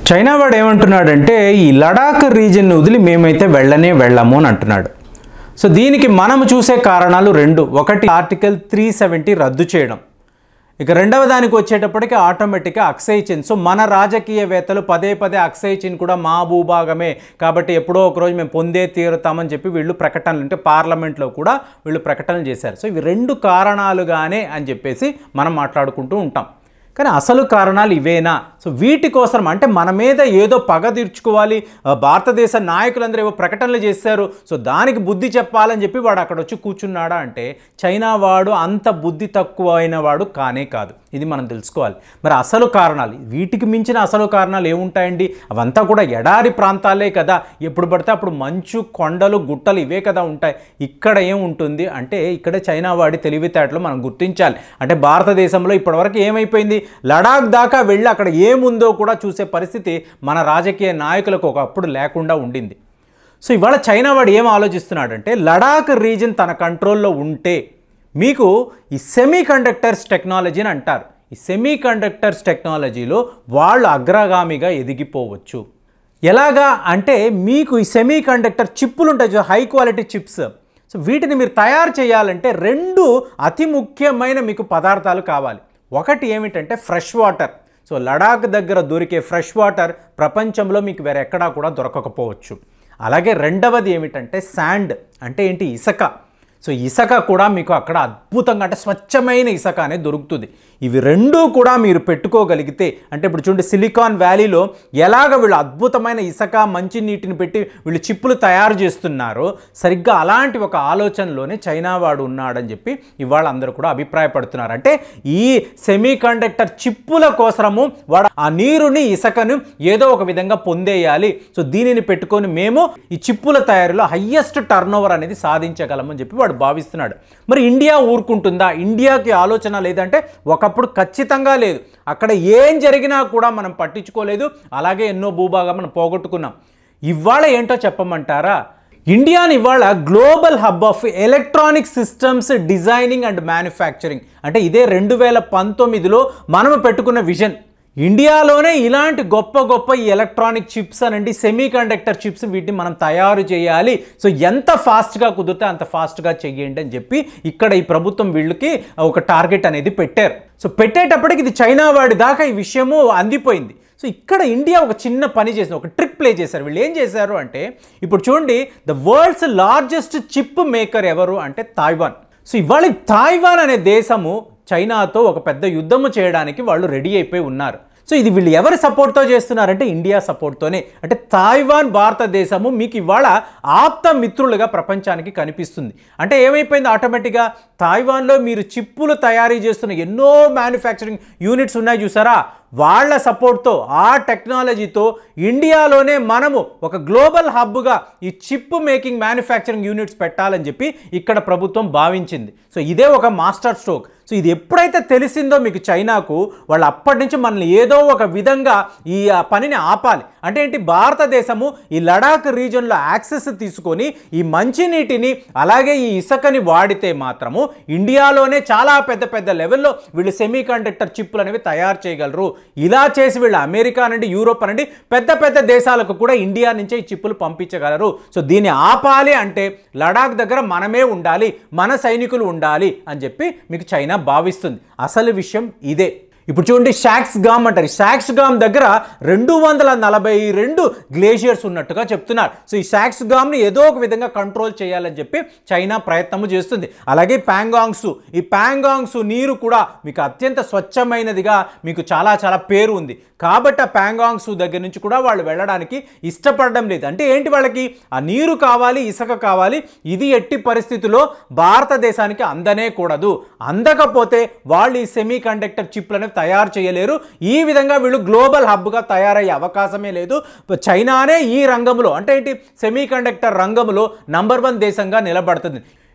China వాడు ఏమంటున్నాడంటే ఈ లడాక్ రీజియన్ వదిలి మేమైతే వెళ్ళనే వెళ్ళము అని అంటున్నాడు సో దీనికి మనం చూసే కారణాలు రెండు ఒకటి ఆర్టికల్ త్రీ సెవెంటీ రద్దు చేయడం ఇక రెండవ దానికి వచ్చేటప్పటికి ఆటోమేటిక్గా అక్సై చిన్ సో మన రాజకీయవేత్తలు పదే పదే అక్సై చిన్ కూడా మా భూభాగమే కాబట్టి ఎప్పుడో ఒకరోజు మేము పొందే తీరుతామని చెప్పి వీళ్ళు ప్రకటనలు అంటే పార్లమెంట్లో కూడా వీళ్ళు ప్రకటనలు చేశారు సో ఇవి రెండు కారణాలుగానే అని చెప్పేసి మనం మాట్లాడుకుంటూ ఉంటాం కానీ అసలు కారణాలు ఇవేనా సో వీటి కోసం అంటే మన మీద ఏదో పగ తీర్చుకోవాలి ఆ, భారతదేశ నాయకులందరూ ఏవో ప్రకటనలు చేశారు సో దానికి బుద్ధి చెప్పాలని చెప్పి వాడు అక్కడ వచ్చి కూర్చున్నాడా అంటే చైనా వాడు అంత బుద్ధి తక్కువ అయిన వాడు కానే కాదు ఇది మనం తెలుసుకోవాలి మరి అసలు కారణాలు వీటికి మించిన అసలు కారణాలు ఏముంటాయండి అవంతా కూడా ఎడారి ప్రాంతాలే కదా ఎప్పుడు పడితే అప్పుడు మంచు కొండలు గుట్టలు ఇవే కదా ఉంటాయి ఇక్కడ ఏముంటుంది అంటే ఇక్కడ చైనా వాడి తెలివితేటలు మనం గుర్తించాలి అంటే భారతదేశంలో ఇప్పటివరకు ఏమైపోయింది లడాక్ దాకా వెళ్ళి అక్కడ ఏముందో కూడా చూసే పరిస్థితి మన రాజకీయ నాయకులకు ఒకప్పుడు లేకుండా ఉండింది సో ఇవాళ చైనా వాడు ఏం ఆలోచిస్తున్నాడంటే లడాక్ రీజన్ తన కంట్రోల్లో ఉంటే మీకు ఈ సెమీ కండక్టర్స్ టెక్నాలజీ అని అంటారు ఈ సెమీ కండక్టర్స్ టెక్నాలజీలో వాళ్ళు అగ్రగామిగా ఎదిగిపోవచ్చు ఎలాగా అంటే మీకు ఈ సెమీ కండక్టర్ చిప్పులు ఉంటాయి చూడు, హై క్వాలిటీ చిప్స్ సో వీటిని మీరు తయారు చేయాలంటే రెండు అతి ముఖ్యమైన మీకు పదార్థాలు కావాలి ఒకటి ఏమిటంటే ఫ్రెష్ వాటర్ సో లడాక్ దగ్గర దొరికే ఫ్రెష్ వాటర్ ప్రపంచంలో మీకు వేరే ఎక్కడా కూడా దొరకకపోవచ్చు అలాగే రెండవది ఏమిటంటే శాండ్ అంటే ఏంటి ఇసక సో ఇసక కూడా మీకు అక్కడ అద్భుతంగా అంటే స్వచ్ఛమైన ఇసక అనేది దొరుకుతుంది ఇవి రెండూ కూడా మీరు పెట్టుకోగలిగితే అంటే ఇప్పుడు చూడండి సిలికాన్ వ్యాలీలో ఎలాగ వీళ్ళు అద్భుతమైన ఇసక మంచి నీటిని పెట్టి వీళ్ళు చిప్పులు తయారు చేస్తున్నారో సరిగ్గా అలాంటి ఒక ఆలోచనలోనే చైనా వాడు ఉన్నాడని చెప్పి ఇవాళ అందరూ కూడా అభిప్రాయపడుతున్నారు అంటే ఈ సెమీ కండక్టర్ చిప్పుల కోసము వాడు ఆ నీరుని ఇసకను ఏదో ఒక విధంగా పొందేయాలి సో దీనిని పెట్టుకొని మేము ఈ చిప్పుల తయారీలో హయ్యెస్ట్ టర్న్ అనేది సాధించగలమని చెప్పి వాడు భావిస్తున్నాడు మరి ఇండియా ఊరుకుంటుందా ఇండియాకి ఆలోచన లేదంటే ఒకప్పుడు ఖచ్చితంగా లేదు అక్కడ ఏం జరిగినా కూడా మనం పట్టించుకోలేదు అలాగే ఎన్నో భూభాగం మనం పోగొట్టుకున్నాం ఇవాళ ఏంటో చెప్పమంటారా ఇండియాని ఇవాళ global hub of electronic systems designing and manufacturing అంటే ఇదే రెండు వేల పంతొమ్మిదిలో మనం పెట్టుకున్న విజన్ ఇండియాలోనే ఇలాంటి గొప్ప గొప్ప ఈ ఎలక్ట్రానిక్ చిప్స్ అనండి సెమీ కండక్టర్ చిప్స్ వీటిని మనం తయారు చేయాలి సో ఎంత ఫాస్ట్గా కుదిరితే అంత ఫాస్ట్గా చెయ్యండి అని చెప్పి ఇక్కడ ఈ ప్రభుత్వం వీళ్ళకి ఒక టార్గెట్ అనేది పెట్టారు సో పెట్టేటప్పటికి ఇది చైనా వాడి దాకా ఈ విషయము అందిపోయింది సో ఇక్కడ ఇండియా ఒక చిన్న పని చేసింది ఒక ట్రిక్ ప్లే చేశారు వీళ్ళు ఏం చేశారు అంటే ఇప్పుడు చూడండి the world's largest chip maker ఎవరు అంటే తాయివాన్ సో ఇవాళ తాయివాన్ అనే దేశము చైనాతో ఒక పెద్ద యుద్ధము చేయడానికి వాళ్ళు రెడీ అయిపోయి ఉన్నారు సో ఇది వీళ్ళు ఎవరి సపోర్ట్తో చేస్తున్నారంటే ఇండియా సపోర్ట్తోనే అంటే తాయివాన్ భారతదేశము మీకు ఇవాళ ఆప్త మిత్రులుగా ప్రపంచానికి కనిపిస్తుంది అంటే ఏమైపోయింది ఆటోమేటిక్గా తాయివాన్లో మీరు చిప్పులు తయారీ చేస్తున్న ఎన్నో మ్యానుఫ్యాక్చరింగ్ యూనిట్స్ ఉన్నాయి చూసారా వాళ్ళ సపోర్ట్తో ఆ టెక్నాలజీతో ఇండియాలోనే మనము ఒక గ్లోబల్ హబ్గా ఈ చిప్ మేకింగ్ మ్యానుఫ్యాక్చరింగ్ యూనిట్స్ పెట్టాలని చెప్పి ఇక్కడ ప్రభుత్వం భావించింది సో ఇదే ఒక మాస్టర్ స్ట్రోక్ సో ఇది ఎప్పుడైతే తెలిసిందో మీకు చైనాకు వాళ్ళు అప్పటి నుంచి మనల్ని ఏదో ఒక విధంగా ఈ ఆ, పనిని ఆపాలి అంటే ఏంటి భారతదేశము ఈ లడాక్ రీజన్లో యాక్సెస్ తీసుకొని ఈ మంచినీటిని అలాగే ఈ ఇసుకని వాడితే మాత్రము ఇండియాలోనే చాలా పెద్ద పెద్ద లెవెల్లో వీళ్ళు సెమీ కండక్టర్ చిప్పులు అనేవి తయారు చేయగలరు ఇలా చేసి వీళ్ళు అమెరికా నుండి యూరోప్ నుండి పెద్ద పెద్ద దేశాలకు కూడా ఇండియా నుంచే ఈ చిప్పులు పంపించగలరు సో దీన్ని ఆపాలి అంటే లడాక్ దగ్గర మనమే ఉండాలి మన సైనికులు ఉండాలి అని చెప్పి మీకు చైనా భావిస్తుంది అసలు విషయం ఇదే ఇప్పుడు చూడండి షాక్స్ గామ్ అంటారు ఈ షాక్స్ గామ్ దగ్గర రెండు వందల నలభై రెండు గ్లేషియర్స్ ఉన్నట్టుగా చెప్తున్నారు సో ఈ షాక్స్ గామ్ని ఏదో ఒక విధంగా కంట్రోల్ చేయాలని చెప్పి చైనా ప్రయత్నము చేస్తుంది అలాగే ప్యాంగాంగ్స్ ఈ ప్యాంగాంగ్స్ నీరు కూడా మీకు అత్యంత స్వచ్ఛమైనదిగా మీకు చాలా చాలా పేరు ఉంది కాబట్టి ఆ ప్యాంగాంగ్స్ దగ్గర నుంచి కూడా వాళ్ళు వెళ్ళడానికి ఇష్టపడడం లేదు అంటే ఏంటి వాళ్ళకి ఆ నీరు కావాలి ఇసుక కావాలి ఇది ఎట్టి పరిస్థితిలో భారతదేశానికి అందనే కూడదు అందకపోతే వాళ్ళు ఈ సెమీ కండక్టర్ చిప్లను తయారు చేయలేరు ఈ విధంగా వీళ్ళు గ్లోబల్ హబ్గా తయారయ్యే అవకాశమే లేదు చైనానే ఈ రంగంలో అంటే ఏంటి సెమీ కండక్టర్ రంగంలో నంబర్ వన్ దేశంగా నిలబడుతుంది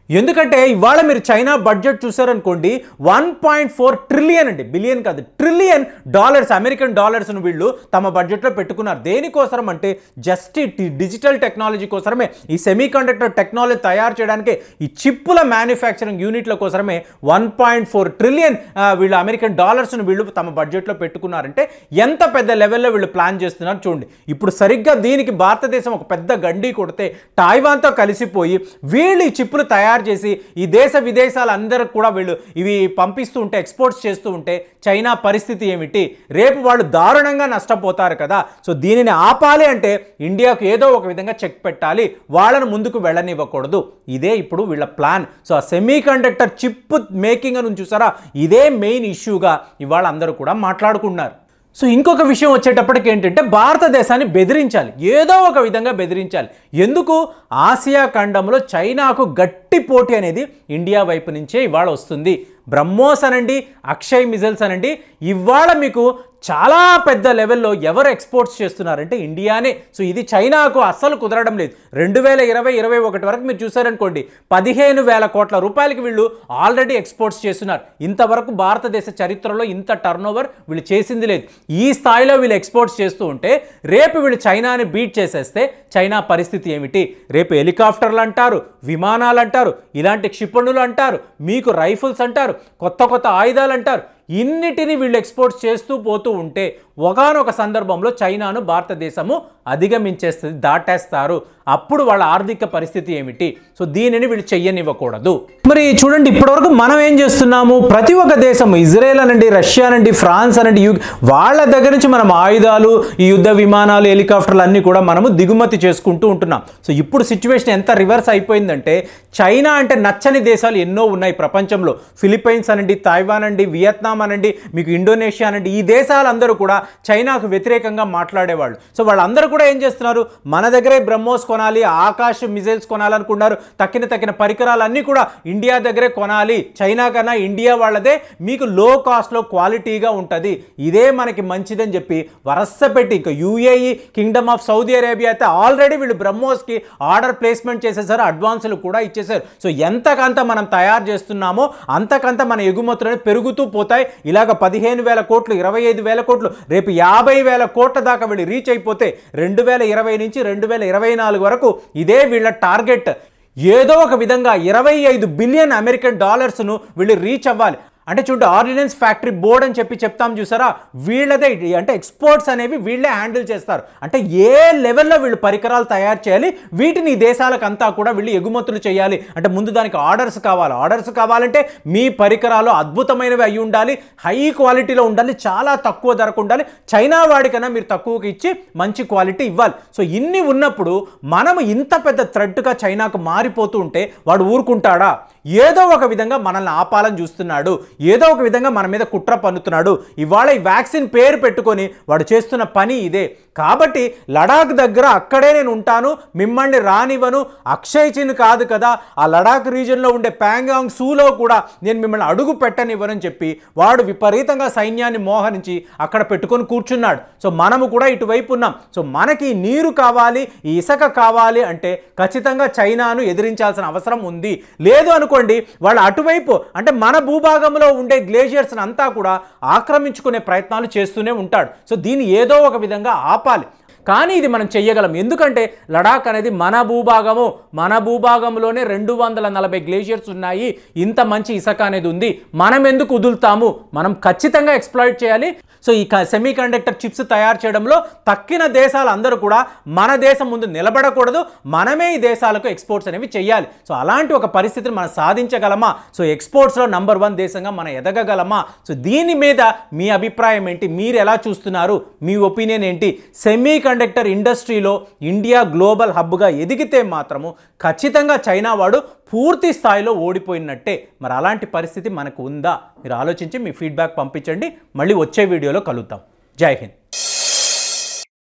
ఎందుకంటే ఇవాళ మీరు చైనా బడ్జెట్ చూసారనుకోండి వన్ పాయింట్ ఫోర్ ట్రిలియన్ అండి బిలియన్ కాదు ట్రిలియన్ డాలర్స్ అమెరికన్ డాలర్స్ను వీళ్ళు తమ బడ్జెట్లో పెట్టుకున్నారు దేనికోసం అంటే జస్ట్ ఈ డిజిటల్ టెక్నాలజీ కోసమే ఈ సెమీ కండక్టర్ టెక్నాలజీ తయారు చేయడానికి ఈ చిప్పుల మ్యానుఫ్యాక్చరింగ్ యూనిట్ల కోసమే వన్ పాయింట్ ఫోర్ ట్రిలియన్ వీళ్ళు అమెరికన్ డాలర్స్ను వీళ్ళు తమ బడ్జెట్లో పెట్టుకున్నారంటే ఎంత పెద్ద లెవెల్లో వీళ్ళు ప్లాన్ చేస్తున్నారు చూడండి ఇప్పుడు సరిగ్గా దీనికి భారతదేశం ఒక పెద్ద గండి కొడితే టాయివాన్తో కలిసిపోయి వీళ్ళు ఈ చిప్పులు తయారు చేసి ఈ దేశ విదేశాలు అందరికి కూడా వీళ్ళు ఇవి పంపిస్తూ ఉంటే ఎక్స్పోర్ట్స్ చేస్తూ ఉంటే చైనా పరిస్థితి ఏమిటి రేపు వాళ్ళు దారుణంగా నష్టపోతారు కదా సో దీనిని ఆపాలి అంటే ఇండియాకు ఏదో ఒక విధంగా చెక్ పెట్టాలి వాళ్ళను ముందుకు వెళ్ళనివ్వకూడదు ఇదే ఇప్పుడు వీళ్ళ ప్లాన్ సో ఆ సెమీ కండక్టర్ చిప్ మేకింగ్ అని చూసారా ఇదే మెయిన్ ఇష్యూగా ఇవాళ అందరూ కూడా మాట్లాడుకున్నారు సో ఇంకొక విషయం వచ్చేటప్పటికి ఏంటంటే భారతదేశాన్ని బెదిరించాలి ఏదో ఒక విధంగా బెదిరించాలి ఎందుకు ఆసియా ఖండంలో చైనాకు గట్టి పోటీ అనేది ఇండియా వైపు నుంచే ఇవాళ వస్తుంది బ్రహ్మోస్ అనండి అక్షయ్ మిజైల్స్ అనండి ఇవాళ మీకు చాలా పెద్ద లెవెల్లో ఎవరు ఎక్స్పోర్ట్స్ చేస్తున్నారంటే ఇండియానే సో ఇది చైనాకు అస్సలు కుదరడం లేదు రెండు వేల ఇరవై ఇరవై ఒకటి వరకు మీరు చూసారనుకోండి పదిహేను వేల కోట్ల రూపాయలకి వీళ్ళు ఆల్రెడీ ఎక్స్పోర్ట్స్ చేస్తున్నారు ఇంతవరకు భారతదేశ చరిత్రలో ఇంత టర్న్ వీళ్ళు చేసింది లేదు ఈ స్థాయిలో వీళ్ళు ఎక్స్పోర్ట్స్ చేస్తూ ఉంటే రేపు వీళ్ళు చైనాని బీట్ చేసేస్తే చైనా పరిస్థితి ఏమిటి రేపు హెలికాప్టర్లు అంటారు విమానాలు అంటారు ఇలాంటి క్షిపణులు అంటారు మీకు రైఫిల్స్ అంటారు కొత్త కొత్త ఆయుధాలు అంటారు ఇన్నిటిని వీళ్ళు ఎక్స్పోర్ట్ చేస్తూ పోతూ ఉంటే ఒకనొక సందర్భంలో చైనాను భారతదేశము అధిగమించేస్తుంది దాటేస్తారు అప్పుడు వాళ్ళ ఆర్థిక పరిస్థితి ఏమిటి సో దీనిని వీళ్ళు చెయ్యనివ్వకూడదు మరి చూడండి ఇప్పటివరకు మనం ఏం చేస్తున్నాము ప్రతి ఒక్క దేశం ఇజ్రాయెల్ అనండి రష్యా అనండి ఫ్రాన్స్ అనండి యు వాళ్ళ దగ్గర నుంచి మనం ఆయుధాలు ఈ యుద్ధ విమానాలు హెలికాప్టర్లు అన్నీ కూడా మనము దిగుమతి చేసుకుంటూ ఉంటున్నాం సో ఇప్పుడు సిచ్యువేషన్ ఎంత రివర్స్ అయిపోయిందంటే చైనా అంటే నచ్చని దేశాలు ఎన్నో ఉన్నాయి ప్రపంచంలో ఫిలిప్పైన్స్ అనండి తైవాన్ అండి వియత్నాం అనండి మీకు ఇండోనేషియా అనండి ఈ దేశాలందరూ కూడా చైనాకు వ్యతిరేకంగా మాట్లాడేవాళ్ళు సో వాళ్ళందరూ కూడా ఏం చేస్తున్నారు మన దగ్గరే బ్రహ్మోస్ కొనాలి ఆకాశ మిజైల్స్ కొనాలనుకున్నారు తక్కిన తక్కిన పరికరాలన్నీ కూడా ఇండియా దగ్గరే కొనాలి చైనా కన్నా ఇండియా వాళ్ళదే మీకు లో కాస్ట్లో క్వాలిటీగా ఉంటుంది ఇదే మనకి మంచిదని చెప్పి వరస పెట్టి ఇంకా UAE kingdom of Saudi Arabia అయితే ఆల్రెడీ వీళ్ళు బ్రహ్మోస్కి ఆర్డర్ ప్లేస్మెంట్ చేసేసారు అడ్వాన్సులు కూడా ఇచ్చేసారు సో ఎంతకంత మనం తయారు చేస్తున్నామో అంతకంత మన ఎగుమతులను పెరుగుతూ పోతాయి ఇలాగ పదిహేను వేల కోట్లు ఇరవై ఐదు వేల కోట్లు రేపు యాభై వేల కోట్ల దాకా వీళ్ళు రీచ్ అయిపోతే రెండు వేల ఇరవై నుంచి రెండు వేల ఇరవై నాలుగు వరకు ఇదే వీళ్ళ టార్గెట్ ఏదో ఒక విధంగా ఇరవై ఐదు బిలియన్ అమెరికన్ డాలర్స్ను వీళ్ళు రీచ్ అవ్వాలి అంటే చూడు ఆర్డినెన్స్ ఫ్యాక్టరీ బోర్డ్ అని చెప్పి చెప్తాం చూసారా వీళ్ళదే ఇది. అంటే ఎక్స్పోర్ట్స్ అనేవి వీళ్ళే హ్యాండిల్ చేస్తారు అంటే ఏ లెవెల్లో వీళ్ళు పరికరాలు తయారు చేయాలి వీటిని ఈ దేశాలకు అంతా కూడా వీళ్ళు ఎగుమతులు చేయాలి అంటే ముందు దానికి ఆర్డర్స్ కావాలి ఆర్డర్స్ కావాలంటే మీ పరికరాలు అద్భుతమైనవి అయి ఉండాలి హై క్వాలిటీలో ఉండాలి చాలా తక్కువ ధరకు ఉండాలి చైనా వాడికన్నా మీరు తక్కువకి ఇచ్చి మంచి క్వాలిటీ ఇవ్వాలి సో ఇన్ని ఉన్నప్పుడు మనము ఇంత పెద్ద థ్రెడ్గా చైనాకు మారిపోతూ ఉంటే వాడు ఊరుకుంటాడా ఏదో ఒక విధంగా మనల్ని ఆపాలని చూస్తున్నాడు ఏదో ఒక విధంగా మన మీద కుట్ర పన్నుతున్నాడు ఇవాళ ఈ వ్యాక్సిన్ పేరు పెట్టుకొని వాడు చేస్తున్న పని ఇదే కాబట్టి లడాక్ దగ్గర అక్కడే నేను ఉంటాను మిమ్మల్ని రానివ్వను అక్షయ్ చిన్ కాదు కదా ఆ లడాక్ రీజియన్లో ఉండే ప్యాంగాంగ్ సూలో కూడా నేను మిమ్మల్ని అడుగు పెట్టనివ్వనని చెప్పి వాడు విపరీతంగా సైన్యాన్ని మోహరించి అక్కడ పెట్టుకొని కూర్చున్నాడు సో మనము కూడా ఇటువైపు ఉన్నాం సో మనకి ఈ నీరు కావాలి ఈ ఇసుక కావాలి అంటే ఖచ్చితంగా చైనాను ఎదిరించాల్సిన అవసరం ఉంది లేదు అనుకోండి వాళ్ళు అటువైపు అంటే మన భూభాగంలో ఉండే గ్లేషియర్స్ని అంతా కూడా ఆక్రమించుకునే ప్రయత్నాలు చేస్తూనే ఉంటాడు సో దీన్ని ఏదో ఒక విధంగా ఆపాలి కానీ ఇది మనం చెయ్యగలం ఎందుకంటే లడాక్ అనేది మన భూభాగము మన భూభాగంలోనే రెండు వందల నలభై గ్లేషియర్స్ ఉన్నాయి ఇంత మంచి ఇసుక అనేది ఉంది మనం ఎందుకు వదులుతాము మనం ఖచ్చితంగా ఎక్స్ప్లాయిట్ చేయాలి సో ఈ సెమీ కండక్టర్ చిప్స్ తయారు చేయడంలో తక్కిన దేశాలు అందరూ కూడా మన దేశం ముందు నిలబడకూడదు మనమే ఈ దేశాలకు ఎక్స్పోర్ట్స్ అనేవి చేయాలి సో అలాంటి ఒక పరిస్థితిని మనం సాధించగలమా సో ఎక్స్పోర్ట్స్లో నంబర్ వన్ దేశంగా మనం ఎదగగలమా సో దీని మీద మీ అభిప్రాయం ఏంటి మీరు ఎలా చూస్తున్నారు మీ ఒపీనియన్ ఏంటి సెమీ కండక్టర్ ఇండస్ట్రీలో ఇండియా గ్లోబల్ హబ్గా ఎదిగితే మాత్రము ఖచ్చితంగా చైనా వాడు పూర్తి స్థాయిలో ఓడిపోయినట్టే మరి అలాంటి పరిస్థితి మనకు ఉందా మీరు ఆలోచించి మీ ఫీడ్బ్యాక్ పంపించండి మళ్ళీ వచ్చే వీడియోలో కలుద్దాం జై హింద్